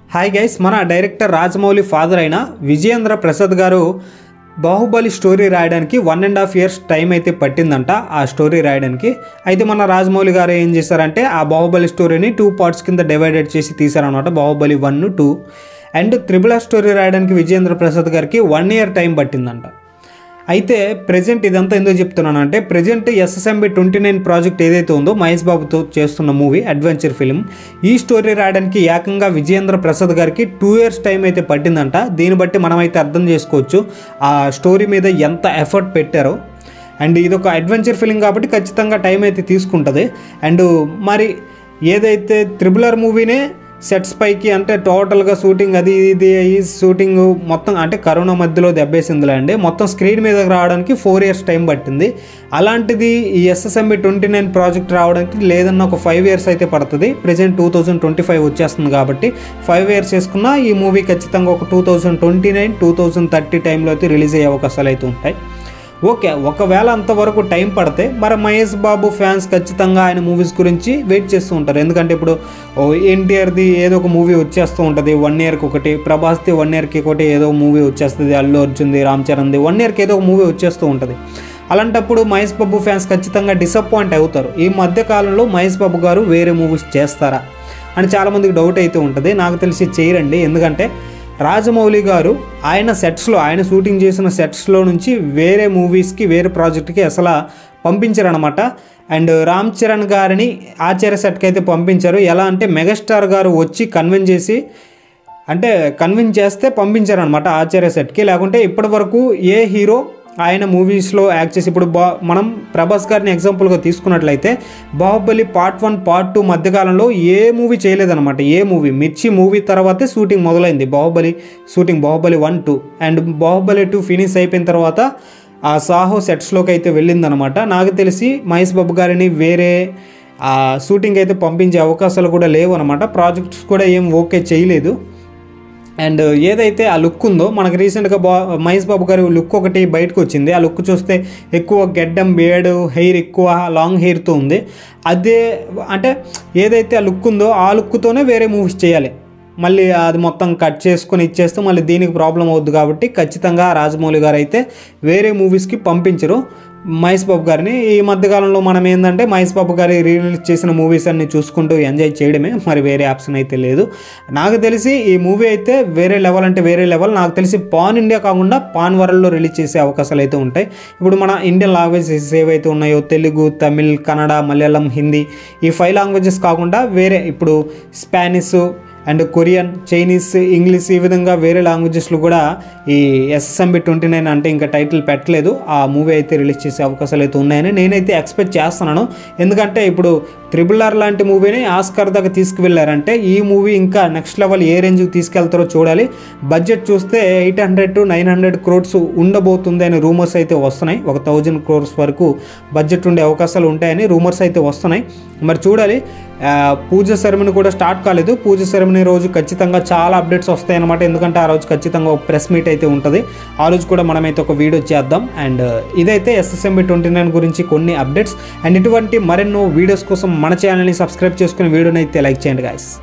hi guys మన director Rajamouli father అయిన Vijayendra Prasad garu Baahubali story రాయడానికి one and half years time అయితే పట్టిందంట ఆ స్టోరీ రాయడానికి అయితే మన రాజమౌళి గారు ఏం చేశారంటే ఆ బాహుబలి స్టోరీని టూ పార్ట్స్ కింద డివైడెడ్ చేసి తీశారనమాట Baahubali one two and triple R story రాయడానికి విజయేంద్ర ప్రసాద్ గారికి వన్ ఇయర్ టైం పట్టిందంట అయితే ప్రజెంట్ ఇదంతా ఎందుకు చెప్తున్నాను అంటే present SSMB twenty nine project ఏదైతే ఉందో మహేష్ బాబుతో చేస్తున్న మూవీ అడ్వెంచర్ ఫిలిం ఈ స్టోరీ రాయడానికి ఏకంగా విజయేంద్ర ప్రసాద్ గారికి టూ ఇయర్స్ టైం అయితే పట్టిందంట దీన్ని బట్టి మనమైతే అర్థం చేసుకోవచ్చు ఆ స్టోరీ మీద ఎంత ఎఫర్ట్ పెట్టారో అండ్ ఇది ఒక అడ్వెంచర్ ఫిలిం కాబట్టి ఖచ్చితంగా టైం అయితే తీసుకుంటుంది అండ్ మరి ఏదైతే త్రిబులర్ మూవీనే సెట్స్ పైకి అంటే టోటల్గా షూటింగ్ అది ఇది ఈ షూటింగ్ మొత్తం అంటే కరోనా మధ్యలో దెబ్బేసిందిలే అండి మొత్తం స్క్రీన్ మీదకి రావడానికి ఫోర్ ఇయర్స్ టైం పట్టింది అలాంటిది ఈ ఎస్ఎస్ఎంబి ట్వంటీ నైన్ ప్రాజెక్ట్ రావడానికి లేదన్న ఒక ఫైవ్ ఇయర్స్ అయితే పడుతుంది present two thousand twenty five వచ్చేస్తుంది కాబట్టి ఫైవ్ ఇయర్స్ వేసుకున్నా ఈ మూవీ ఖచ్చితంగా ఒక two thousand twenty nine two thousand thirty టైంలో అయితే రిలీజ్ అయ్యే అవకాశాలు అయితే ఉంటాయి ఓకే ఒకవేళ అంతవరకు టైం పడితే మరి మహేష్ బాబు ఫ్యాన్స్ ఖచ్చితంగా ఆయన మూవీస్ గురించి వెయిట్ చేస్తూ ఉంటారు ఎందుకంటే ఇప్పుడు ఓ ఎన్టీఆర్ది ఏదో ఒక మూవీ వచ్చేస్తూ ఉంటుంది వన్ ఇయర్కి ఒకటి ప్రభాస్ది వన్ ఇయర్కి ఒకటి ఏదో మూవీ వచ్చేస్తుంది అల్లు అర్జున్ది రామ్ చరణ్ది వన్ ఇయర్కి ఏదో ఒక మూవీ వచ్చేస్తూ ఉంటుంది అలాంటప్పుడు మహేష్ బాబు ఫ్యాన్స్ ఖచ్చితంగా డిసప్పాయింట్ అవుతారు ఈ మధ్య కాలంలో మహేష్ బాబు గారు వేరే మూవీస్ చేస్తారా అని చాలామందికి డౌట్ అయితే ఉంటుంది నాకు తెలిసి చేయరండి ఎందుకంటే రాజమౌళి గారు ఆయన సెట్స్లో ఆయన షూటింగ్ చేసిన సెట్స్లో నుంచి వేరే మూవీస్కి వేరే ప్రాజెక్ట్కి అసలు పంపించారనమాట అండ్ రామ్ చరణ్ గారిని ఆచార్య సెట్కి అయితే పంపించారు ఎలా అంటే మెగాస్టార్ గారు వచ్చి కన్విన్స్ చేసి అంటే కన్విన్స్ చేస్తే పంపించారనమాట ఆచార్య సెట్కి లేకుంటే ఇప్పటి వరకు ఏ హీరో ఆయన మూవీస్లో యాక్ట్ చేసి ఇప్పుడు బా మనం ప్రభాస్ గారిని ఎగ్జాంపుల్గా తీసుకున్నట్లయితే Baahubali part one part two మధ్యకాలంలో ఏ మూవీ చేయలేదన్నమాట ఏ మూవీ మిర్చి మూవీ తర్వాతే షూటింగ్ మొదలైంది Baahubali shooting Baahubali one two and Baahubali two finish అయిపోయిన తర్వాత ఆ సాహో సెట్స్లోకి అయితే వెళ్ళిందనమాట నాకు తెలిసి మహేష్ బాబు గారిని వేరే ఆ షూటింగ్ అయితే పంపించే అవకాశాలు కూడా లేవు అనమాట ప్రాజెక్ట్స్ కూడా ఏం ఓకే చేయలేదు అండ్ ఏదైతే ఆ లుక్ ఉందో మనకు రీసెంట్గా బా మహేష్ బాబు గారి లుక్ ఒకటి బయటకు వచ్చింది ఆ లుక్ చూస్తే ఎక్కువ గెడ్డం బేడు హెయిర్ ఎక్కువ లాంగ్ హెయిర్తో ఉంది అదే అంటే ఏదైతే ఆ లుక్ ఉందో ఆ లుక్తోనే వేరే మూవీస్ చేయాలి మళ్ళీ అది మొత్తం కట్ చేసుకొని ఇచ్చేస్తే మళ్ళీ దీనికి ప్రాబ్లం అవుద్ది కాబట్టి ఖచ్చితంగా రాజమౌళి గారు అయితే వేరే మూవీస్కి పంపించరు మహేష్ బాబు గారిని ఈ మధ్యకాలంలో మనం ఏంటంటే మహేష్ బాబు గారి రిలీజ్ చేసిన మూవీస్ అన్ని చూసుకుంటూ ఎంజాయ్ చేయడమే మరి వేరే ఆప్షన్ అయితే లేదు నాకు తెలిసి ఈ మూవీ అయితే వేరే లెవెల్ అంటే వేరే లెవెల్ నాకు తెలిసి పాన్ ఇండియా కాకుండా పాన్ వరల్డ్లో రిలీజ్ చేసే అవకాశాలు అయితే ఉంటాయి ఇప్పుడు మన ఇండియన్ లాంగ్వేజెస్ ఏవైతే ఉన్నాయో తెలుగు తమిళ్ కన్నడ మలయాళం హిందీ ఈ ఫైవ్ లాంగ్వేజెస్ కాకుండా వేరే ఇప్పుడు Spanish and Korean Chinese English ఈ విధంగా వేరే లాంగ్వేజెస్లో కూడా ఈ ఎస్ఎస్ఎంబి ట్వంటీ నైన్ అంటే ఇంకా టైటిల్ పెట్టలేదు ఆ మూవీ అయితే రిలీజ్ చేసే అవకాశాలు అయితే ఉన్నాయని నేనైతే ఎక్స్పెక్ట్ చేస్తున్నాను ఎందుకంటే ఇప్పుడు త్రిబుల్ ఆర్ లాంటి మూవీని ఆస్కర్ దాకా తీసుకువెళ్ళారంటే ఈ మూవీ ఇంకా నెక్స్ట్ లెవెల్ ఏ రేంజ్కి తీసుకెళ్తారో చూడాలి బడ్జెట్ చూస్తే eight hundred to nine hundred crores ఉండబోతుంది అని రూమర్స్ అయితే వస్తున్నాయి ఒక థౌజండ్ క్రోర్స్ వరకు బడ్జెట్ ఉండే అవకాశాలు ఉంటాయని రూమర్స్ అయితే వస్తున్నాయి మరి చూడాలి ఆ, పూజ సెరమనీ కూడా స్టార్ట్ కాలేదు పూజ సెరమనీ రోజు ఖచ్చితంగా చాలా అప్డేట్స్ వస్తాయి అనమాట ఎందుకంటే ఆ రోజు ఖచ్చితంగా ఒక ప్రెస్ మీట్ అయితే ఉంటుంది ఆ రోజు కూడా మనమైతే ఒక వీడియో చేద్దాం అండ్ ఇదైతే ఎస్ఎస్ఎంబి ట్వంటీ నైన్ గురించి కొన్ని అప్డేట్స్ అండ్ ఇటువంటి మరెన్నో వీడియోస్ కోసం మన ఛానల్ని సబ్స్క్రైబ్ చేసుకుని వీడియోని అయితే లైక్ చేయండి గాయస్